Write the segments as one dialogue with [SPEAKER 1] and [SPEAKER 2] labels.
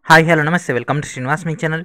[SPEAKER 1] hi hello నమస్తే welcome to Srinivas మీ channel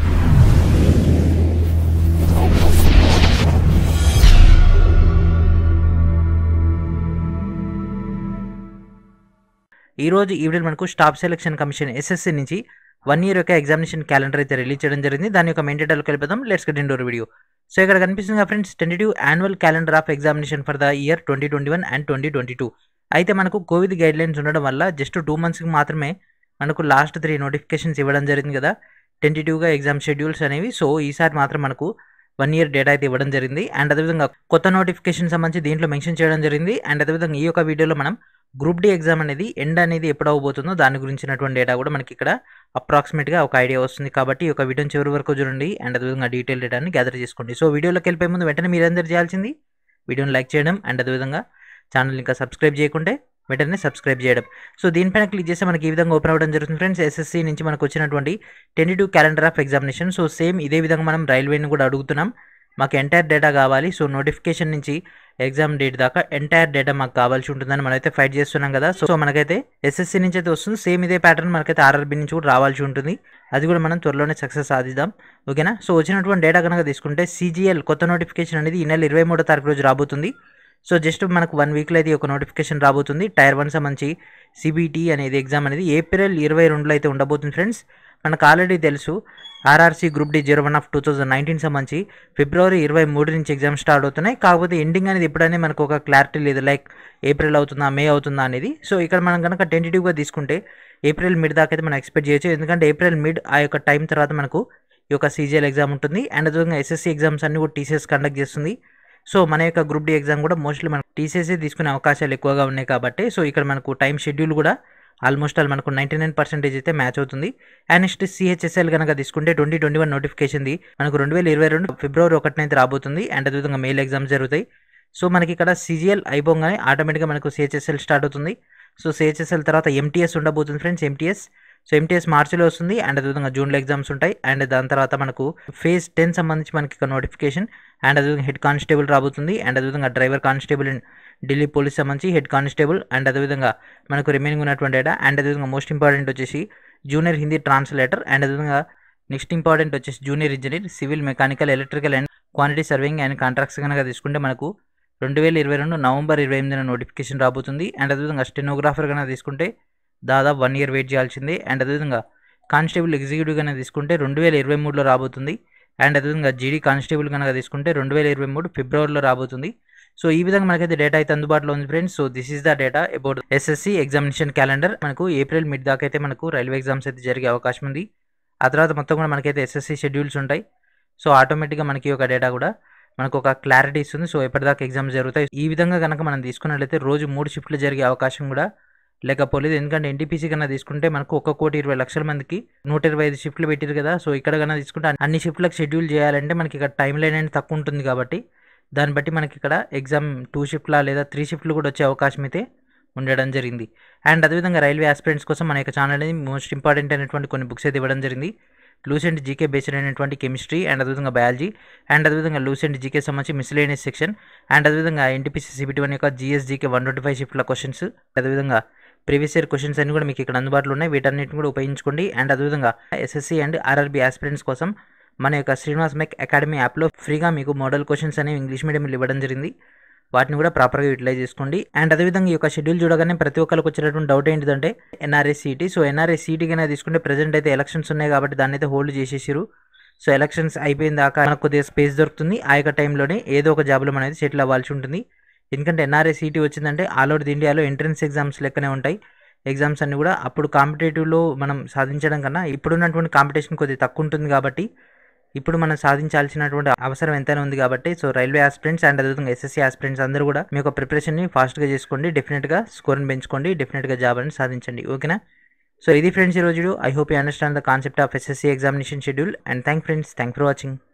[SPEAKER 1] ఈరోజు ఈవినింగ్ మనకు స్టాఫ్ సెలక్షన్ కమిషన్ ఎస్ఎస్సి నుంచి వన్ ఇయర్ యొక్క ఎగ్జామినేషన్ క్యాలెండర్ అయితే రిలీజ్ చేయడం జరిగింది దాని యొక్క మెయిన్ డీటెయిల్కి వెళ్ళిపోదాం let's get into video so ఇక్కడ కనిపిస్తుంది friends tentative annual calendar of examination for the year twenty twenty one and twenty twenty two అయితే మనకు కోవిడ్ గైడ్ లైన్స్ ఉండడం వల్ల జస్ట్ టూ మంత్స్కి మాత్రమే మనకు లాస్ట్ త్రీ నోటిఫికేషన్స్ ఇవ్వడం జరిగింది కదా టెంటేటివ్గా ఎగ్జామ్ షెడ్యూల్స్ అనేవి సో ఈసారి మాత్రం మనకు వన్ ఇయర్ డేటా అయితే ఇవ్వడం జరిగింది అండ్ అదేవిధంగా కొత్త నోటిఫికేషన్ సంబంధించి దీంట్లో మెన్షన్ చేయడం జరిగింది అండ్ అదేవిధంగా ఈ యొక్క వీడియోలో మనం గ్రూప్ డి ఎగ్జామ్ అనేది ఎండ్ అనేది ఎప్పుడు అవబోతుందో దాని గురించినటువంటి డేటా కూడా మనకి ఇక్కడ అప్రాక్సిమేట్గా ఒక ఐడియా వస్తుంది కాబట్టి ఈ యొక్క వీడియోని చివరి వరకు చూడండి అండ్ అదేవిధంగా డీటెయిల్ డేటాని గ్యాదర్ చేసుకోండి సో వీడియోలోకి వెళ్ళిపోయే ముందు వెంటనే మీరందరూ చేయాల్సింది వీడియోని లైక్ చేయడం అండ్ అదేవిధంగా ఛానల్ ఇంకా సబ్స్క్రైబ్ చేయకుంటే వెంటనే సబ్స్క్రైబ్ చేయడం సో దీనిపైన క్లిక్ చేస్తే మనకి ఈ విధంగా ఓపెన్ అవ్వడం జరుగుతుంది ఫ్రెండ్స్ ఎస్ఎస్సి నుంచి మనకు వచ్చినటువంటి tentative calendar of examination so same ఇదే విధంగా మనం రైల్వేని కూడా అడుగుతున్నాం మాకు ఎంటైర్ డేటా కావాలి సో నోటిఫికేషన్ నుంచి ఎగ్జామ్ డేట్ దాకా ఎంటైర్ డేటా మాకు కావాల్సి ఉంటుందని మనమైతే ఫైట్ చేస్తున్నాం కదా సో మనకైతే ఎస్ఎస్సి నుంచి అయితే వస్తుంది సేమ్ ఇదే ప్యాటర్న్ మనకైతే ఆర్ఆర్బీ నుంచి కూడా రావాల్సి ఉంటుంది అది కూడా మనం త్వరలోనే సక్సెస్ సాధిద్దాం ఓకేనా సో వచ్చినటువంటి డేటా కనుక తీసుకుంటే సీజీఎల్ కొత్త నోటిఫికేషన్ అనేది ఈ నెల ఇరవై మూడో తారీఖు రోజు రాబోతుంది సో జస్ట్ మనకు వన్ వీక్లో అయితే ఒక నోటిఫికేషన్ రాబోతుంది టైర్ వన్ సంబంధించి సిబిటి అనేది ఎగ్జామ్ అనేది ఏప్రిల్ ఇరవై రెండులో అయితే ఉండబోతుంది ఫ్రెండ్స్ మనకు ఆల్రెడీ తెలుసు RRC group D zero one of two thousand nineteen సంబంధించి ఫిబ్రవరి ఇరవై మూడు నుంచి ఎగ్జామ్ స్టార్ట్ అవుతున్నాయి కాకపోతే ఎండింగ్ అనేది ఎప్పుడనే మనకు ఒక క్లారిటీ లేదు లైక్ ఏప్రిల్ అవుతుందా మే అవుతుందా అనేది సో ఇక్కడ మనం కనుక టెంటేటివ్గా తీసుకుంటే ఏప్రిల్ మిడ్ దాకా అయితే మనం ఎక్స్పెక్ట్ చేయొచ్చు ఎందుకంటే ఏప్రిల్ మిడ్ ఆ యొక్క టైం తర్వాత మనకు ఈ యొక్క సీజీఎల్ ఎగ్జామ్ ఉంటుంది అండ్ అదేవిధంగా ఎస్ఎస్సీ ఎగ్జామ్స్ అన్ని కూడా టీసీఎస్ కండక్ట్ చేస్తుంది సో మన యొక్క గ్రూప్ డి ఎగ్జామ్ కూడా మోస్ట్లీ మనకు టీసీఎస్ఏ తీసుకునే అవకాశాలు ఎక్కువగా ఉన్నాయి కాబట్టి సో ఇక్కడ మనకు టైం షెడ్యూల్ కూడా ఆల్మోస్ట్ ఆల్ మనకు నైంటీ నైన్ పర్సెంటేజ్ అయితే మ్యాచ్ అవుతుంది అండ్ నెక్స్ట్ సిహెచ్ఎస్ఎల్ కనుక తీసుకుంటే ట్వంటీ ట్వంటీ వన్ నోటిఫికేషన్ది మనకు రెండు వేల ఇరవై రెండు ఫిబ్రవరి ఒకటినైతే రాబోతుంది అండ్ అదేవిధంగా మెయిల్ ఎగ్జామ్స్ జరుగుతాయి సో మనకి ఇక్కడ సీజీఎల్ అయిపోగానే ఆటోమేటిక్గా మనకు సిహెచ్ఎస్ఎల్ స్టార్ట్ అవుతుంది సో సిహెచ్ఎస్ఎల్ తర్వాత ఎంటీఎస్ ఉండబోతుంది ఫ్రెండ్స్ ఎంటీఎస్ సో ఎంటీఎస్ మార్చిలో వస్తుంది అండ్ అదేవిధంగా జూన్లో ఎగ్జామ్స్ ఉంటాయి అండ్ దాని తర్వాత మనకు ఫేజ్ టెన్ సంబంధించి మనకి ఇక్కడ నోటిఫికేషన్ అండ్ అదేవిధంగా హెడ్ కానిస్టేబుల్ రాబోతుంది అండ్ అదేవిధంగా driver constable and Delhi police సంబంధించి హెడ్ కానిస్టేబుల్ అండ్ అదేవిధంగా మనకు రిమైనింగ్ ఉన్నటువంటి డేటా అండ్ అదేవిధంగా మోస్ట్ ఇంపార్టెంట్ వచ్చేసి జూనియర్ హిందీ ట్రాన్స్లేటర్ అండ్ అదేవిధంగా నెక్స్ట్ ఇంపార్టెంట్ వచ్చేసి junior engineer civil mechanical electrical and quantity surveying and contracts కనుక తీసుకుంటే మనకు రెండు వేల ఇరవై రెండు నవంబర్ ఇరవై ఎనిమిదిన నోటిఫికేషన్ రాబోతుంది అండ్ అదేవిధంగా స్టెనోగ్రాఫర్ కనుక తీసుకుంటే దాదాపు వన్ ఇయర్ వెయిట్ చేయాల్సిందే అండ్ అదేవిధంగా కానిస్టేబుల్ ఎగ్జిక్యూటివ్ కనుక తీసుకుంటే రెండు వేల ఇరవై మూడులో రాబోతుంది అండ్ అదేవిధంగా జీడీ కానిస్టేబుల్ కనుక తీసుకుంటే రెండు వేల ఇరవై మూడు ఫిబ్రవరిలో రాబోతుంది సో ఈ విధంగా మనకైతే డేటా అయితే అందుబాటులో ఉంది friends so this is the data about SSC examination calendar మనకు ఏప్రిల్ మిడ్ దాకా అయితే మనకు రైల్వే ఎగ్జామ్స్ అయితే జరిగే అవకాశం ఉంది ఆ తర్వాత మొత్తం కూడా మనకైతే ఎస్ఎస్సి షెడ్యూల్స్ ఉంటాయి సో ఆటోమేటిక్గా మనకి ఒక డేటా కూడా మనకు ఒక క్లారిటీ ఇస్తుంది సో ఎప్పటిదాకా ఎగ్జామ్స్ జరుగుతాయి ఈ విధంగా కనుక మనం తీసుకున్నట్లయితే రోజు మూడు షిఫ్ట్లు జరిగే అవకాశం కూడా లేకపోలేదు ఎందుకంటే ఎన్టీపీసీ కన్నా తీసుకుంటే మనకు ఒక కోటి ఇరవై లక్షల మందికి నూట ఇరవై ఐదు షిఫ్ట్లు పెట్టారు కదా సో ఇక్కడ కన్నా తీసుకుంటే అన్ని షిఫ్ట్లకు షెడ్యూల్ చేయాలంటే మనకి ఇక్కడ టైం లైన్ అనేది తక్కువ ఉంటుంది కాబట్టి దాన్ని బట్టి మనకి ఇక్కడ ఎగ్జామ్ టూ షిఫ్ట్లా లేదా త్రీ షిఫ్ట్లు కూడా వచ్చే అవకాశం అయితే ఉండడం జరిగింది అండ్ అదేవిధంగా రైల్వే ఆస్పిరెంట్స్ కోసం మన యొక్క ఛానల్ అనేది మోస్ట్ ఇంపార్టెంట్ అయినటువంటి కొన్ని బుక్స్ అయితే ఇవ్వడం జరిగింది లూసెంట్ జీకే బేస్డ్ అయినటువంటి కెమిస్ట్రీ అండ్ అదేవిధంగా బయాలజీ అండ్ అదేవిధంగా లూసెంట్ జీకే సంబంధించి మిస్లేనియస్ సెక్షన్ అండ్ అదేవిధంగా ఎన్టీపీసీ సిబిటీ వన్ యొక్క GS GK one twenty five షిఫ్ట్ల క్వశ్చన్స్ అదేవిధంగా ప్రీవియస్ ఇయర్ క్వశ్చన్స్ అన్ని కూడా మీకు ఇక్కడ అందుబాటులో ఉన్నాయి వీటన్నిటిని కూడా ఉపయోగించుకోండి అండ్ అదేవిధంగా ఎస్ఎస్సి అండ్ ఆర్ఆర్బీ ఆస్పిరెంట్స్ కోసం మన యొక్క శ్రీనివాస్ మెక్ అకాడమీ యాప్లో ఫ్రీగా మీకు మోడల్ క్వశ్చన్స్ అనేవి ఇంగ్లీష్ మీడియంలో ఇవ్వడం జరిగింది వాటిని కూడా ప్రాపర్గా యూటిలైజ్ చేసుకోండి అండ్ అదేవిధంగా ఈ యొక్క షెడ్యూల్ చూడగానే ప్రతి ఒక్కరికి వచ్చినటువంటి డౌట్ ఏంటిదంటే NRA CET so NRA CET కన్నా తీసుకుంటే ప్రజెంట్ అయితే ఎలక్షన్స్ ఉన్నాయి కాబట్టి దాన్ని అయితే హోల్డ్ చేసేసారు సో ఎలక్షన్స్ అయిపోయిన దాకా మనకు కొద్దిగా స్పేస్ దొరుకుతుంది ఆ యొక్క టైంలోనే ఏదో ఒక జాబ్లో మనం అయితే సెటిల్ అవ్వాల్సి ఉంటుంది ఎందుకంటే ఎన్ఆర్ఏ సీటీ వచ్చిందంటే ఆల్ ఓవర్ ఇండియాలో ఎంట్రన్స్ ఎగ్జామ్స్ లెక్కనే ఉంటాయి ఎగ్జామ్స్ అన్ని కూడా అప్పుడు కాంపిటేటివ్లో మనం సాధించడం కన్నా ఇప్పుడున్నటువంటి కాంపిటీషన్ కొద్దిగా తక్కువ ఉంటుంది కాబట్టి ఇప్పుడు మనం సాధించాల్సినటువంటి అవసరం ఎంతైనా ఉంది కాబట్టి సో రైల్వే ఆస్పిరెంట్స్ అండ్ అదేవిధంగా ఎస్ఎస్సీ ఆస్పిరెంట్స్ అందరూ కూడా మీ యొక్క ప్రిపరేషన్ని ఫాస్ట్గా చేసుకోండి డెఫినెట్గా స్కోర్ని పెంచుకోండి డెఫినెట్గా జాబ్ అని సాధించండి ఓకేనా సో ఇది ఫ్రెండ్స్ ఈ రోజు I hope you understand the concept of SSC examination schedule and thank friends thank for watching